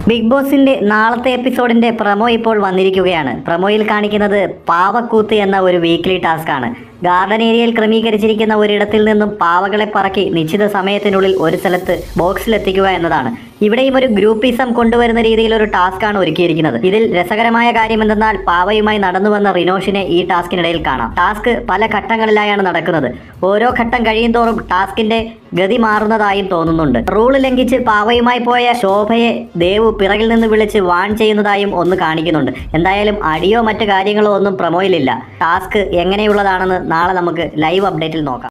big ബോസിന്റെ നാളത്തെ എപ്പിസോഡിന്റെ promo ഇപ്പോൾ വന്നിരിക്കുകയാണ് പ്രമോയിൽ കാണിക്കുന്നത് പാവക്കൂത്ത് എന്ന ഒരു വീക്ക്ലി ടാസ്ക് ആണ് ഗാർഡൻ ഏരിയയിൽ ക്രമീകരിച്ചിരിക്കുന്ന ഒരിടത്തിൽ നിന്നും പാവകളെ പറക്കി നിശ്ചിത സമയത്തിനുള്ളിൽ ഒരു സ്ഥലത്ത് ബോക്സിൽ എത്തിക്കുക എന്നതാണ് ഇവിടെയും ഒരു ഗ്രൂപ്പിസം കൊണ്ടുവരുന്ന രീതിയിൽ ഒരു ടാസ്ക് ആണ് ഒരുക്കിയിരിക്കുന്നത് ഇതിൽ രസകരമായ കാര്യം എന്തെന്നാൽ പാവയുമായി നടന്നു വന്ന റിനോഷിനെ ഈ ടാസ്കിനിടയിൽ കാണാം ടാസ്ക് പല ഘട്ടങ്ങളിലായാണ് നടക്കുന്നത് ഓരോ ഘട്ടം കഴിയും തോറും ടാസ്കിന്റെ ഗതി മാറുന്നതായും തോന്നുന്നുണ്ട് റൂൾ ലംഘിച്ച് പാവയുമായി പോയ ശോഭയെ ദേവു പിറകിൽ നിന്ന് വിളിച്ച് വാൺ ചെയ്യുന്നതായും ഒന്ന് കാണിക്കുന്നുണ്ട് എന്തായാലും അടിയോ മറ്റു കാര്യങ്ങളോ ഒന്നും പ്രമോയിലില്ല ടാസ്ക് എങ്ങനെയുള്ളതാണെന്ന് നാളെ നമുക്ക് ലൈവ് അപ്ഡേറ്റിൽ നോക്കാം